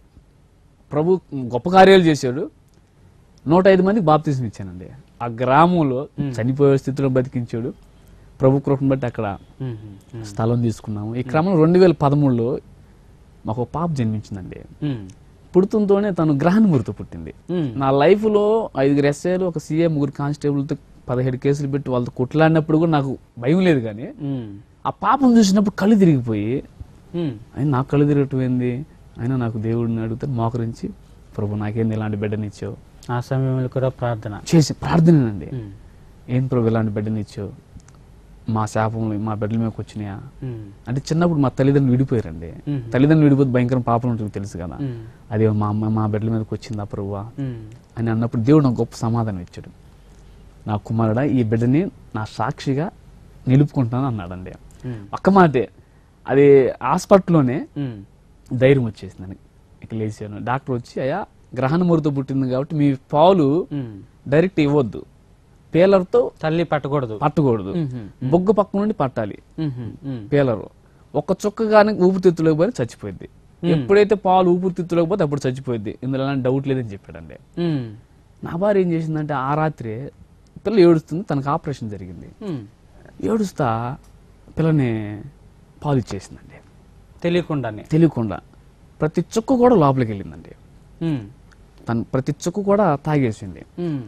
ప్రభు గొప్ప కార్యాలు చేశాడు నూట ఐదు మందికి బాప్తీసం ఇచ్చానండి ఆ గ్రామంలో చనిపోయే స్థితిలో బతికించాడు ప్రభు కృపను బట్టి అక్కడ ఉమ్. ఉమ్. స్థలం తీసుకున్నాము ఈ క్రమంలో రెండు వేల పదమూడులో మాకు ఒక పాప జన్మించిందండి ఉమ్. పుడుతుంతోనే తను గ్రహణమూరితో పుట్టింది ఉమ్. నా లైఫ్లో ఐదుగురు ఎస్ఐలు ఒక సీఏ ముగ్గురు కానిస్టేబుల్తో పదిహేడు కేసులు పెట్టి వాళ్ళతో కొట్లాడినప్పుడు కూడా నాకు భయం లేదు కానీ ఉమ్. ఆ పాపను చూసినప్పుడు కళ్ళు తిరిగిపోయి ఉమ్. ఆయన నాకు కళ్ళు తిరగటం ఏంది అయినా నాకు దేవుడిని అడిగితే మోకరించి ప్రభు నాకేంది ఇలాంటి బిడ్డనిచ్చావు ఆ సమయంలో కూడా ప్రార్థన చేసి ప్రార్థనేనండి ఉమ్. ఏం ప్రభు ఇలాంటి బిడ్డనిచ్చావు మా శాపంలో మా బిడ్డల మీదకి వచ్చినాయా ఉమ్. అంటే చిన్నప్పుడు మా తల్లిదండ్రులు విడిపోయారండి మ్మ్. తల్లిదండ్రులు విడిపోతే భయంకరం పాపం ఉంటుంది తెలుసు కదా ఉమ్. అది మా అమ్మ మా బిడ్డల మీదకి వచ్చిందా ప్రభువా ఉమ్. అని అన్నప్పుడు దేవుడు నాకు గొప్ప సమాధానం ఇచ్చాడు నా కుమారుడా ఈ బిడ్డని నా సాక్షిగా నిలుపుకుంటాను అన్నాడండి ఉమ్. ఒక్క మాటే అది హాస్పిటల్లోనే ఉమ్. ధైర్యం వచ్చేసిందని ఇక లేచాను డాక్టర్ వచ్చి అయ్యా గ్రహణ మురితో పుట్టింది కాబట్టి మీ పాలు ఉమ్. డైరెక్ట్ ఇవ్వద్దు పేలర్తో తల్లి పట్టకూడదు పట్టకూడదు ఉమ్. బొగ్గ పక్క నుండి పట్టాలి ఉమ్. ఉమ్. పేలరు ఒక చుక్క కానీ ఊపిరితిత్తులోకి పోయి చచ్చిపోయింది ఎప్పుడైతే పాలు ఊపిరితిత్తులోకి పోతే అప్పుడు చచ్చిపోయింది ఇందులో ఎలాంటి డౌట్ లేదని చెప్పాడండి ఉమ్. నా భార్య ఏం చేసిందంటే ఆ రాత్రి పిల్ల ఏడుస్తుంది తనకు ఆపరేషన్ జరిగింది ఉమ్. ఏడుస్తా పిల్లని పాలు ఇచ్చేసిందండి తెలియకుండానే తెలియకుండా ప్రతి చుక్క కూడా లోపలికి వెళ్ళిందండి ఉమ్. తను ప్రతి చుక్క కూడా తాగేసింది ఉమ్.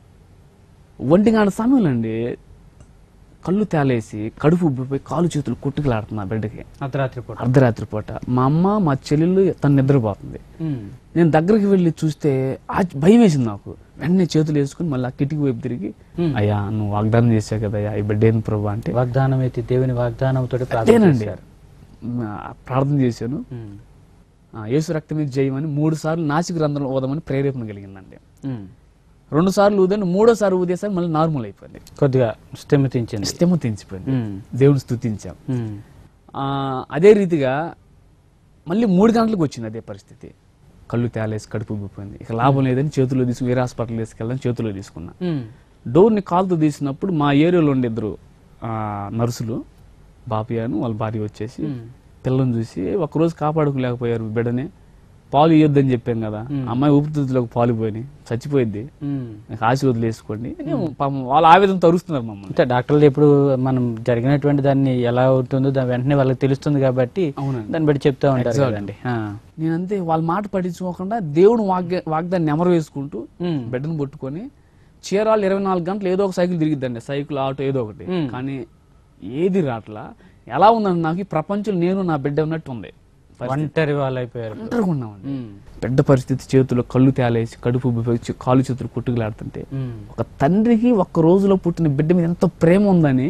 ఒంటి గంట సమయంలో అండి కళ్ళు తేలేసి కడుపు ఉబ్బిపోయి కాలు చేతులు కొట్టుకులాడుతుంది ఆ బిడ్డకి అర్ధరాత్రి పూట అర్ధరాత్రి పూట మా అమ్మ మా చెల్లెళ్ళు తను నిద్రపోతుంది ఉమ్. నేను దగ్గరికి వెళ్ళి చూస్తే ఆ భయం వేసింది నాకు వెంటనే చేతులు వేసుకుని మళ్ళీ ఆ కిటికీ వైపు తిరిగి Hmm. అయ్యా నువ్వు వాగ్దానం చేసావు కదా ఈ బిడ్డ ఏంది ప్రభు అంటే వాగ్దానం అయితే దేవుని వాగ్దానంతో ప్రార్థన అదేనండి చేశారు ఆ, ప్రార్థన చేశాను ఉమ్. ఆ, యేసు రక్తం మీద చేయమని మూడు సార్లు నాసిక రంధ్రం ఊదమని ప్రేరేపణ కలిగిందండి ఉమ్. రెండు సార్లు ఊదని మూడోసారి ఊదేసారి మళ్ళీ నార్మల్ అయిపోయింది కొద్దిగా స్థిమితించింది స్థిమ తెంచిపోయింది ఉమ్. దేవుని స్తుతించాం ఉమ్. ఆ, అదే రీతిగా మళ్ళీ మూడు గంటలకు వచ్చింది అదే పరిస్థితి కళ్ళు తేలేసి కడుపు ఉబ్బిపోయింది ఇక లాభం లేదని చేతిలో తీసుకుని వేరే హాస్పిటల్ తీసుకెళ్ళని చేతిలో తీసుకున్నా ఉమ్. డోర్ని కాలుతో తీసినప్పుడు మా ఏరియాలో ఉండే ఇద్దరు ఆ, నర్సులు బాపియాను వాళ్ళ భార్య వచ్చేసి ఉమ్. పిల్లని చూసి ఒకరోజు కాపాడుకోలేకపోయారు బిడ్డని పాలు ఇవ్వద్దని చెప్పాం కదా అమ్మాయి ఊపిరితిత్తులోకి పాలు పోయినాయి చచ్చిపోయింది ఉమ్. నాకు ఆశ వదిలేసుకోండి అని పాపం వాళ్ళ ఆవేదన తరుస్తున్నారు మమ్మల్ని అంటే డాక్టర్లు ఎప్పుడు మనం జరిగినటువంటి దాన్ని ఎలా అవుతుందో దాని వెంటనే వాళ్ళకి తెలుస్తుంది కాబట్టి అవునండి దాన్ని బట్టి చెప్తా ఉంటారు కదండి ఆ. నేనంతే వాళ్ళ మాట పట్టించుకోకుండా దేవుని వాగ్య వాగ్దాన్ని నెమరు వేసుకుంటూ ఉమ్. బిడ్డను పట్టుకొని చీరాలు ఇరవై నాలుగు గంటలు ఏదో ఒక సైకిల్ తిరిగిద్దండి సైకిల్ ఆటో ఏదో ఒకటి మ్మ్. కానీ ఏది రాట్లా ఎలా ఉందండి నాకు ఈ ప్రపంచంలో నేను నా బిడ్డ ఉన్నట్టు ఉంది ఒంటరి వాళ్ళు అయిపోయారు ఒంటరిగా ఉన్నామండి ఉమ్. బిడ్డ పరిస్థితి చేతుల్లో కళ్ళు తేలేసి కడుపు ఉబ్బిపోయి చి- కాలు చేతులు కొట్టుకులాడుతుంటే ఉమ్. ఒక తండ్రికి ఒక్క రోజులో పుట్టిన బిడ్డ మీద ఎంత ప్రేమ ఉందని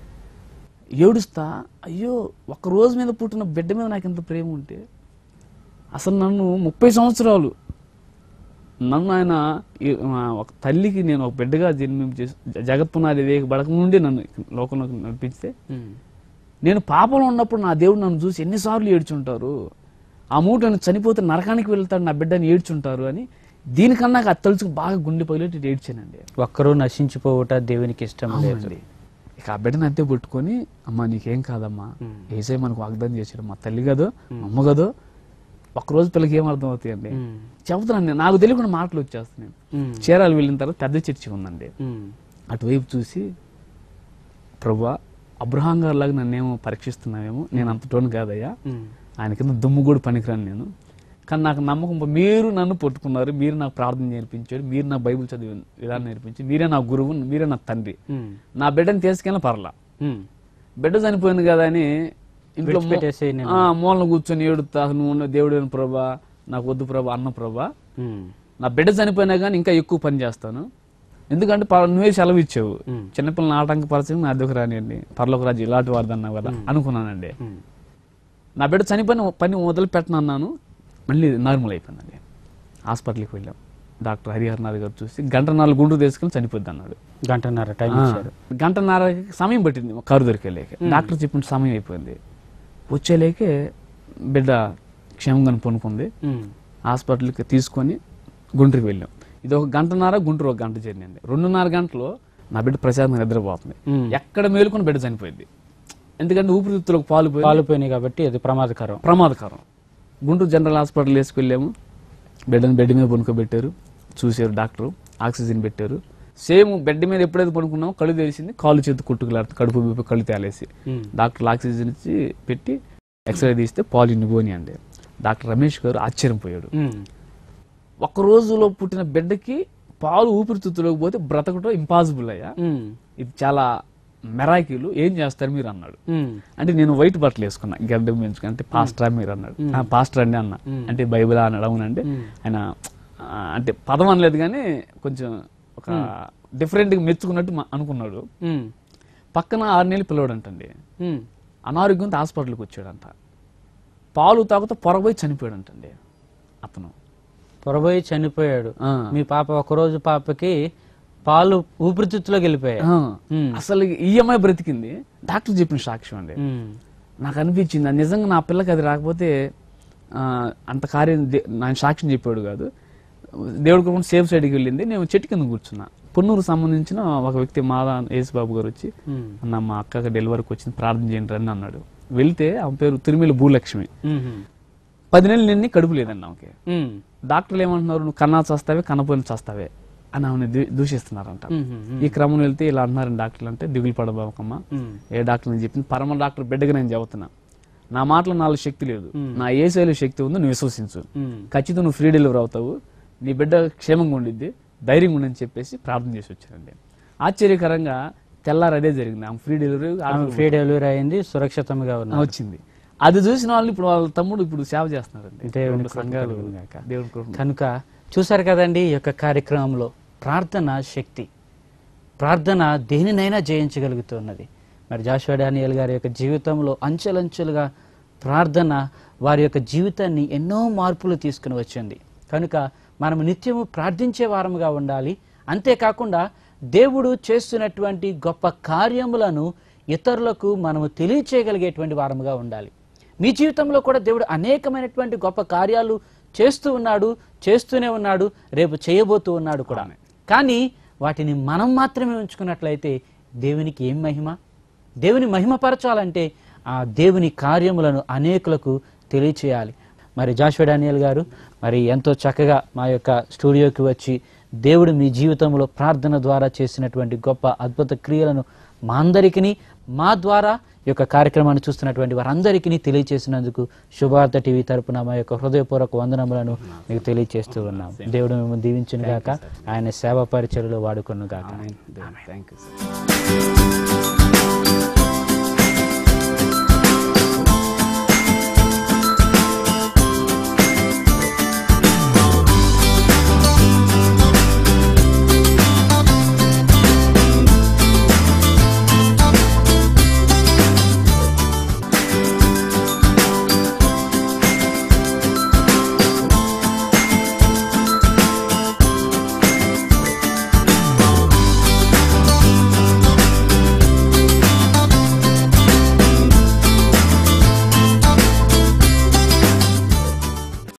ఏడుస్తా అయ్యో ఒక్క రోజు మీద పుట్టిన బిడ్డ మీద నాకు ఎంత ప్రేమ ఉంటే అసలు నన్ను ముప్పై సంవత్సరాలు నన్ను ఆయన ఈ- ఆ, ఒక తల్లికి నేను ఒక బిడ్డగా జన్మించే జగత్పునాది వేగ బడక నుండి నన్ను లోకంలోకి నడిపిస్తే ఉమ్. నేను పాపంలో ఉన్నప్పుడు నా దేవుడు నన్ను చూసి ఎన్నిసార్లు ఏడ్చుంటారు ఆ మూట నన్ను చనిపోతే నరకానికి వెళ్తాడు నా బిడ్డని ఏడ్చుంటారు అని దీనికన్నా నాకు అది తలుచుకు బాగా గుండె పగిలేటి ఏడ్చానండి ఒక్కరూ నశించిపోవుట దేవునికి ఇష్టం లేదు అవునండి. ఇక ఆ బిడ్డని అంతే పట్టుకొని అమ్మా నీకేం కాదమ్మా ఉమ్. ఏసై మనకు వాగ్దానం చేశాడు మా తల్లి కదో మా అమ్మ కదో ఒక్కరోజు పిల్లకి ఏం అర్థం అవుతాయండి ఉమ్. చెబుతున్నాను నేను నాకు తెలియకుండా మాటలు వచ్చేస్తున్నాయి ఉమ్. చీరాలు వెళ్ళిన తర్వాత పెద్ద చర్చి ఉందండి ఉమ్. అటువైపు చూసి ప్రభా అబ్రహాం గారు లాగా నన్నేమో పరీక్షిస్తున్నావేమో నేను అంత టోన్ కాదయ్యా ఉమ్. ఆయన కింద దుమ్ము కూడా పనికిరాను నేను కానీ నాకు నమ్మకం మీరు నన్ను పట్టుకున్నారు మీరు నాకు ప్రార్థన నేర్పించారు మీరు నా బైబిల్ చదివి విధానం నేర్పించి మీరే నా గురువు మీరే నా తండ్రి ఉమ్. నా బిడ్డని తీసుకెళ్ళిన పర్లా ఉమ్. బిడ్డ చనిపోయింది కదా అని ఇంట్లో మూ- విడిచిపెట్టేసి నేను- ఆ, మూలన కూర్చొని ఏడుతా నువ్వు ఉన్న దేవుడైన ప్రభా నాకు వద్దు ప్రభా అన్న ప్రభా ఉమ్, నా బిడ్డ చనిపోయినా కానీ ఇంకా ఎక్కువ పని చేస్తాను ఎందుకంటే ప- నువ్వే సెలవు ఇచ్చావు ఉమ్. చిన్నపిల్లల ఆటంకపరచడం నా దగ్గర రానియండి పర్లోక రాజు ఇలాంటి వారిదన్నావు కదా అనుకున్నానండి ఉమ్, నా బిడ్డ చనిపోయిన పని మొదలు పెట్టనన్నాను మళ్ళీ నార్మల్ అయిపోయిందండి హాస్పిటల్కి వెళ్ళాం డాక్టర్ హరిహరనాథ్ గారు చూసి గంట నాలుగు గుండు తీసుకుని చనిపోద్ది అన్నాడు గంటన్నర టైం ఆ, ఇచ్చారు గంటన్నర సమయం పట్టింది మా కారు దొరికేలేక డాక్టర్ చెప్పిన సమయం అయిపోయింది వచ్చేలేకే బిడ్డ క్షేమంగా పొనుకుంది ఉమ్, హాస్పిటల్కి తీసుకొని గుంటూరుకి వెళ్ళాం ఇది ఒక గంటన్నర గుంటూరు ఒక గంట జర్నీ అండి రెండున్నర గంటలో నా బిడ్డ ప్రశాంతంగా నిద్రపోతుంది ఉమ్. ఎక్కడ మేలుకొని బిడ్డ చనిపోయింది ఎందుకంటే ఊపిరితిత్తులకు పాలు పోయి పాలుపోయినాయి కాబట్టి అది ప్రమాదకరం ప్రమాదకరం గుంటూరు జనరల్ హాస్పిటల్ వేసుకెళ్ళాము బెడ్ బెడ్ మీద పనుకోబెట్టారు చూసారు డాక్టర్ ఆక్సిజన్ పెట్టారు సేమ్ బెడ్ మీద ఎప్పుడైతే పనుకున్నామో కళ్ళు తెలిసింది కాళ్ళు చేతి కుట్టుకులాడుతూ కడుపు విప్పి కళ్ళు తేలేసి ఉమ్, డాక్టర్ ఆక్సిజన్ ఇచ్చి పెట్టి ఎక్స్రే తీస్తే పాలు నిగోని అండి డాక్టర్ రమేష్ గారు ఆశ్చర్యపోయాడు ఉమ్, ఒక్క రోజులో పుట్టిన బిడ్డకి పాలు ఊపిరితిత్తులోకి పోతే బ్రతకటం ఇంపాసిబుల్ అయ్యా ఉమ్, ఇది చాలా మెరాకిలు ఏం చేస్తారు మీరు అన్నాడు ఉమ్, అంటే నేను వైట్ బట్టలు వేసుకున్నా గడ్డం పెంచుకుని అంటే పాస్టరా మీరు అన్నాడు "ఆ, పాస్టర్ అండి అన్న అంటే బైబిల్ అన్నాడు అవునండి ఆయన ఆ, అంటే పదం అనలేదు కానీ కొంచెం ఒక డిఫరెంట్ గా మెచ్చుకున్నట్టు మా- అనుకున్నాడు ఉమ్, పక్కన ఆరు నెలలు పిల్లవాడంటండి ఉమ్, అనారోగ్యంతో హాస్పిటల్కి వచ్చాడంట పాలు తాగుతూ పొరపోయి చనిపోయాడంటండి అతను పొరబోయి చనిపోయాడు ఆ. మీ పాప ఒకరోజు పాపకి పాలు ఊపిరితిత్తులోకి వెళ్ళిపోయాయి ఆ, ఉమ్. అసలు ఈఎంఐ బ్రతికింది డాక్టర్ చెప్పిన సాక్ష్యం అండి ఉమ్, నాకు అనిపించింది అది నిజంగా నా పిల్లకి అది రాకపోతే ఆ, అంత కార్యం దే- ఆయన సాక్ష్యం చెప్పాడు కాదు దేవుడి కృపణ సేఫ్ సైడ్కి వెళ్ళింది నేను చెట్టు కింద కూర్చున్నా పొన్నూరు సంబంధించిన ఒక వ్యక్తి మాదా యేసుబాబు గారు వచ్చి ఉమ్, అన్న మా అక్కకి డెలివరీకి వచ్చింది ప్రార్థన చేయండి రండి అన్నాడు వెళ్తే ఆమె పేరు తిరుమల భూలక్ష్మి ఉమ్, పది నెలలు నిన్ని కడుపు లేదండి ఆమెకి ఉమ్, డాక్టర్లు ఏమంటున్నారు నువ్వు కన్నా చేస్తావే కన్నపోయిన చేస్తావే అని ఆమెను దూ- దూషిస్తున్నారంట ఉమ్, ఉమ్, ఈ క్రమంలో వెళ్తే ఇలా అంటున్నారండి డాక్టర్లు అంటే దిగులు పడబాకమ్మ ఉమ్, ఏ డాక్టర్ నేను చెప్పింది పరమ డాక్టర్ బిడ్డగా నేను చెబుతున్నా నా మాటలో నాలుగు శక్తి లేదు నా ఏసైలో శక్తి ఉందో నువ్వు విశ్వసించు ఉమ్, ఖచ్చితంగా నువ్వు ఫ్రీ డెలివరీ అవుతావు నీ బిడ్డ క్షేమంగా ఉండిద్ది ధైర్యంగా ఉండని చెప్పేసి ప్రార్థన చేసి వచ్చానండి ఆశ్చర్యకరంగా తెల్లారు అదే జరిగింది ఆమె ఫ్రీ డెలివరీ ఆమె ఫ్రీ డెలివరీ అయింది సురక్షితంగా ఉన్నారు వచ్చింది అది చూసిన వాళ్ళు ఇప్పుడు వాళ్ళ తమ్ముడు ఇప్పుడు సేవ చేస్తున్నారండి దేవుని రెండు సంఘాలు కృప కలుగును గాక. దేవుని కృప కనుక చూశారు కదండి ఈ యొక్క కార్యక్రమంలో ప్రార్థన శక్తి ప్రార్థన దేనినైనా జయించగలుగుతున్నది మరి జాషువా డానియల్ గారి యొక్క జీవితంలో అంచెలంచెలుగా ప్రార్థన వారి యొక్క జీవితాన్ని ఎన్నో మార్పులు తీసుకుని వచ్చింది కనుక మనము నిత్యము ప్రార్థించే వారముగా ఉండాలి అంతేకాకుండా దేవుడు చేస్తున్నటువంటి గొప్ప కార్యములను ఇతరులకు మనము తెలియచేయగలిగేటువంటి వారముగా ఉండాలి మీ జీవితంలో కూడా దేవుడు అనేకమైనటువంటి గొప్ప కార్యాలు చేస్తూ ఉన్నాడు చేస్తూనే ఉన్నాడు రేపు చేయబోతూ ఉన్నాడు కూడా కానీ వాటిని మనం మాత్రమే ఉంచుకున్నట్లయితే దేవునికి ఏం మహిమ దేవుని మహిమపరచాలంటే ఆ దేవుని కార్యములను అనేకులకు తెలియచేయాలి మరి జాషువా డానియల్ గారు మరి ఎంతో చక్కగా మా యొక్క స్టూడియోకి వచ్చి దేవుడు మీ జీవితంలో ప్రార్థన ద్వారా చేసినటువంటి గొప్ప అద్భుత క్రియలను మా అందరికీ మా ద్వారా ఈ యొక్క కార్యక్రమాన్ని చూస్తున్నటువంటి వారందరికీ తెలియచేసినందుకు శుభార్త టీవీ తరపున మా యొక్క హృదయపూర్వక వందనములను మీకు తెలియచేస్తూ ఉన్నాం దేవుడు మిమ్మల్ని దీవించును గాక ఆయన సేవ పరిచయలో వాడుకొను గాక థ్యాంక్ యూ